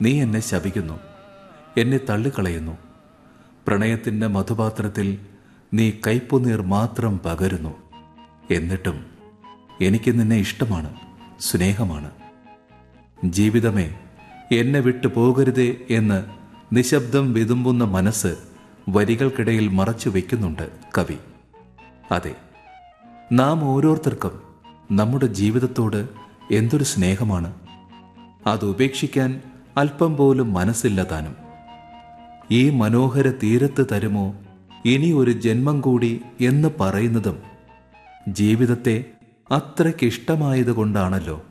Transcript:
നീ എന്നെ ശപിക്കുന്നു എന്നെ തള്ളിക്കളയുന്നു പ്രണയത്തിൻ്റെ മധുപാത്രത്തിൽ നീ കയ്പുനീർ മാത്രം പകരുന്നു എന്നിട്ടും എനിക്ക് നിന്നെ ഇഷ്ടമാണ് സ്നേഹമാണ് ജീവിതമേ എന്നെ വിട്ടു പോകരുതേ എന്ന് നിശബ്ദം വിതുമ്പുന്ന മനസ്സ് വരികൾക്കിടയിൽ മറച്ചു വയ്ക്കുന്നുണ്ട് കവി അതെ നാം ഓരോരുത്തർക്കും നമ്മുടെ ജീവിതത്തോട് എന്തൊരു സ്നേഹമാണ് അത് ഉപേക്ഷിക്കാൻ അല്പം പോലും മനസ്സില്ല താനും ഈ മനോഹര തീരത്ത് തരുമോ ഇനി ഒരു ജന്മം കൂടി എന്ന് പറയുന്നതും ജീവിതത്തെ അത്രയ്ക്കിഷ്ടമായതുകൊണ്ടാണല്ലോ